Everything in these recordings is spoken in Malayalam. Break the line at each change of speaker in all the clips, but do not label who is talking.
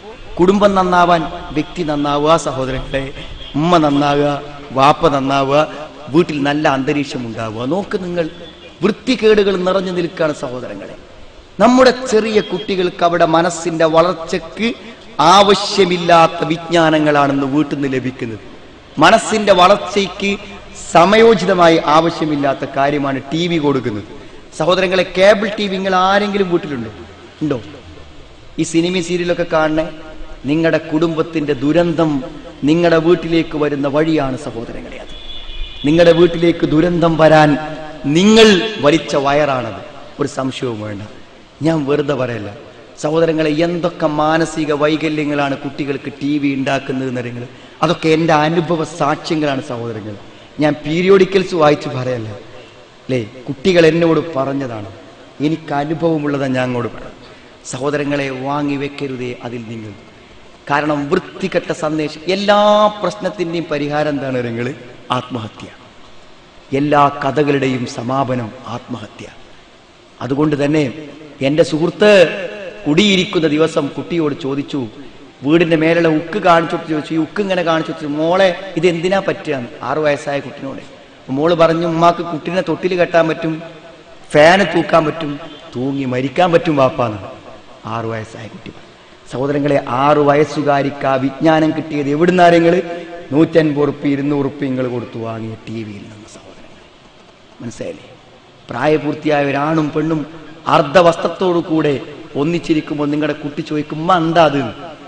കുടുംബം നന്നാവാൻ വ്യക്തി നന്നാവുക സഹോദരങ്ങളെ ഉമ്മ നന്നാവുക വാപ്പ നന്നാവുക വീട്ടിൽ നല്ല അന്തരീക്ഷം ഉണ്ടാവുക നോക്ക് നിങ്ങൾ വൃത്തികേടുകൾ നിറഞ്ഞു നിൽക്കുകയാണ് സഹോദരങ്ങളെ നമ്മുടെ ചെറിയ കുട്ടികൾക്ക് അവിടെ മനസ്സിന്റെ വളർച്ചയ്ക്ക് ആവശ്യമില്ലാത്ത വിജ്ഞാനങ്ങളാണെന്ന് വീട്ടിൽ നിന്ന് ലഭിക്കുന്നത് മനസ്സിന്റെ വളർച്ചയ്ക്ക് സമയോചിതമായി ആവശ്യമില്ലാത്ത കാര്യമാണ് ടി വി കൊടുക്കുന്നത് സഹോദരങ്ങളെ കേബിൾ ടി വി നിങ്ങൾ ആരെങ്കിലും വീട്ടിലുണ്ടോ ഉണ്ടോ ഈ സിനിമ സീരിയലൊക്കെ കാണണേ നിങ്ങളുടെ കുടുംബത്തിന്റെ ദുരന്തം നിങ്ങളുടെ വീട്ടിലേക്ക് വരുന്ന വഴിയാണ് സഹോദരങ്ങളെ അത് നിങ്ങളുടെ വീട്ടിലേക്ക് ദുരന്തം വരാൻ നിങ്ങൾ വലിച്ച വയറാണത് ഒരു സംശയവും വേണ്ട ഞാൻ വെറുതെ പറയല്ല സഹോദരങ്ങളെ എന്തൊക്കെ മാനസിക വൈകല്യങ്ങളാണ് കുട്ടികൾക്ക് ടി വി ഉണ്ടാക്കുന്നത് എന്നറിയങ്ങൾ അതൊക്കെ എൻ്റെ അനുഭവ സാക്ഷ്യങ്ങളാണ് സഹോദരങ്ങൾ ഞാൻ പീരിയോഡിക്കൽസ് വായിച്ച് പറയല്ല അല്ലേ കുട്ടികൾ എന്നോട് പറഞ്ഞതാണ് എനിക്ക് അനുഭവമുള്ളതാണ് ഞാൻ അങ്ങോട്ട് പറയാം സഹോദരങ്ങളെ വാങ്ങി വെക്കരുതേ അതിൽ നിങ്ങൾ കാരണം വൃത്തികെട്ട സന്ദേശം എല്ലാ പ്രശ്നത്തിൻ്റെയും പരിഹാരം എന്താണ് നിങ്ങൾ ആത്മഹത്യ എല്ലാ കഥകളുടെയും സമാപനം ആത്മഹത്യ അതുകൊണ്ട് തന്നെ എൻ്റെ സുഹൃത്ത് കുടിയിരിക്കുന്ന ദിവസം കുട്ടിയോട് ചോദിച്ചു വീടിന്റെ മേലുള്ള ഉക്ക് കാണിച്ചിട്ട് ചോദിച്ചു ഈ ഉക്ക് ഇങ്ങനെ കാണിച്ചു മോളെ ഇത് എന്തിനാ പറ്റുക ആറു വയസ്സായ കുട്ടിനോട് അപ്പൊ മോള് പറഞ്ഞു ഉമ്മാക്ക് കുട്ടീനെ തൊട്ടിൽ കെട്ടാൻ പറ്റും ഫാന് തൂക്കാൻ പറ്റും തൂങ്ങി മരിക്കാൻ പറ്റും വാപ്പാന്ന് ആറു വയസ്സായ കുട്ടി പറഞ്ഞു. സഹോദരങ്ങളെ ആറു വയസ്സുകാരിക്ക് ആ വിജ്ഞാനം കിട്ടിയത് എവിടുന്നാരെങ്ങൾ നൂറ്റൻപത് ഉറുപ്പി ഇരുന്നൂറ് ഉറുപ്പി നിങ്ങൾ കൊടുത്തു വാങ്ങിയ ടി വിയിൽ നിന്ന് സഹോദരങ്ങൾ മനസ്സിലായില്ലേ പ്രായപൂർത്തിയായ ഒരാണും പെണ്ണും അർദ്ധവസ്ത്രത്തോടു കൂടെ ഒന്നിച്ചിരിക്കുമ്പോൾ നിങ്ങളുടെ കുട്ടി ചോദിക്കും "ഉമ്മ എന്താ അത്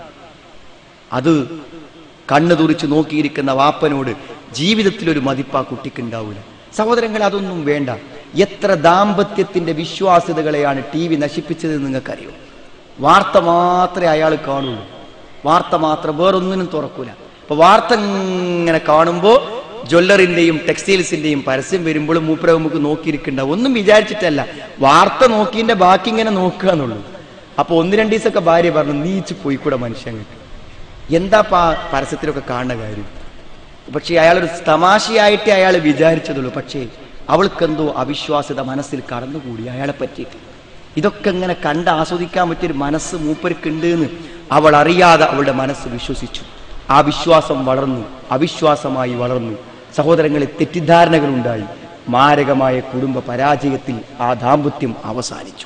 അത് കണ്ണു തുറിച്ച് നോക്കിയിരിക്കുന്ന വാപ്പനോട് ജീവിതത്തിൽ ഒരു മതിപ്പ് ആ കുട്ടിക്ക് ഉണ്ടാവില്ല സഹോദരങ്ങൾ അതൊന്നും വേണ്ട എത്ര ദാമ്പത്യത്തിന്റെ വിശ്വാസ്യതകളെയാണ് ടി വി നശിപ്പിച്ചത് നിങ്ങൾക്കറിയോ വാർത്ത മാത്രമേ അയാൾ കാണുള്ളൂ വാർത്ത മാത്രം വേറൊന്നിനും തുറക്കൂല അപ്പൊ വാർത്ത ഇങ്ങനെ കാണുമ്പോ ജ്വല്ലറിന്റെയും ടെക്സ്റ്റൈൽസിന്റെയും പരസ്യം വരുമ്പോൾ മൂപ്പര നമുക്ക് നോക്കിയിരിക്കണ്ട ഒന്നും വിചാരിച്ചിട്ടല്ല വാർത്ത നോക്കിന്റെ ബാക്കി ഇങ്ങനെ നോക്കുക എന്നുള്ളൂ അപ്പൊ ഒന്ന് രണ്ട് ദിവസമൊക്കെ ഭാര്യ പറഞ്ഞു നീച്ച് പോയിക്കൂടെ മനുഷ്യങ്ങൾക്ക് എന്താ പാ പരസ്യത്തിലൊക്കെ കാണുന്ന കാര്യം പക്ഷേ അയാളൊരു തമാശയായിട്ടേ അയാൾ വിചാരിച്ചതുള്ളൂ പക്ഷേ അവൾക്കെന്തോ അവിശ്വാസ്യത മനസ്സിൽ കടന്നുകൂടി അയാളെ പറ്റിയിട്ട് ഇതൊക്കെ ഇങ്ങനെ കണ്ട് ആസ്വദിക്കാൻ പറ്റിയൊരു മനസ്സ് മൂപ്പർക്കുണ്ട് എന്ന് അവൾ അറിയാതെ അവളുടെ മനസ്സ് വിശ്വസിച്ചു ആ വിശ്വാസം വളർന്നു അവിശ്വാസമായി വളർന്നു സഹോദരങ്ങളിൽ തെറ്റിദ്ധാരണകൾ ഉണ്ടായി മാരകമായ കുടുംബ പരാജയത്തിൽ ആ ദാമ്പത്യം അവസാനിച്ചു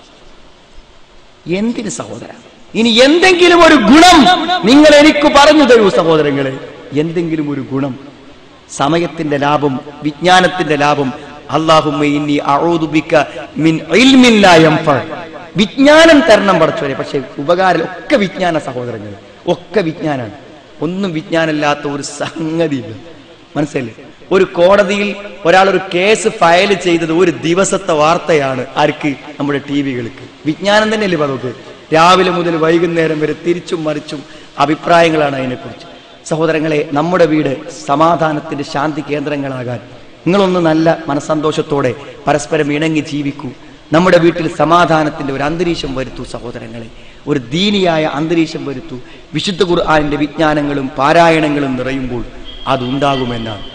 എന്തിന് സഹോദര ഇനി എന്തെങ്കിലും ഒരു ഗുണം നിങ്ങൾ എനിക്ക് പറഞ്ഞു തരൂ സഹോദരങ്ങളെ എന്തെങ്കിലും ഒരു ഗുണം സമയത്തിന്റെ ലാഭം വിജ്ഞാനത്തിന്റെ ലാഭം അള്ളാഹുമ്മ ഇന്നി അഊദു ബിക മിൻ ഇൽമിൻ ലാ യൻഫഅ. വിജ്ഞാനം തരണം പഠിച്ചവരെ പക്ഷെ ഉപകാരം ഒക്കെ വിജ്ഞാന സഹോദരങ്ങൾ ഒക്കെ വിജ്ഞാനാണ് ഒന്നും വിജ്ഞാനമില്ലാത്ത ഒരു സംഗതിയില്ല മനസ്സിലല്ലേ ഒരു കോടതിയിൽ ഒരാൾ ഒരു കേസ് ഫയൽ ചെയ്തത് ഒരു ദിവസത്തെ വാർത്തയാണ് ആർക്ക് നമ്മുടെ ടി വികൾക്ക് വിജ്ഞാനം തന്നെയല്ലേ പറഞ്ഞു രാവിലെ മുതൽ വൈകുന്നേരം വരെ തിരിച്ചും മറിച്ചും അഭിപ്രായങ്ങളാണ് അതിനെക്കുറിച്ച് സഹോദരങ്ങളെ നമ്മുടെ വീട് സമാധാനത്തിന്റെ ശാന്തി കേന്ദ്രങ്ങളാകാൻ നിങ്ങളൊന്ന് നല്ല മനസ്സന്തോഷത്തോടെ പരസ്പരം ഇണങ്ങി ജീവിക്കൂ നമ്മുടെ വീട്ടിൽ സമാധാനത്തിന്റെ ഒരു അന്തരീക്ഷം വരുത്തൂ സഹോദരങ്ങളെ ഒരു ദീനിയായ അന്തരീക്ഷം വരുത്തൂ വിശുദ്ധ ഖുർആാനിന്റെ വിജ്ഞാനങ്ങളും പാരായണങ്ങളും നിറയുമ്പോൾ അതുണ്ടാകുമെന്നാണ്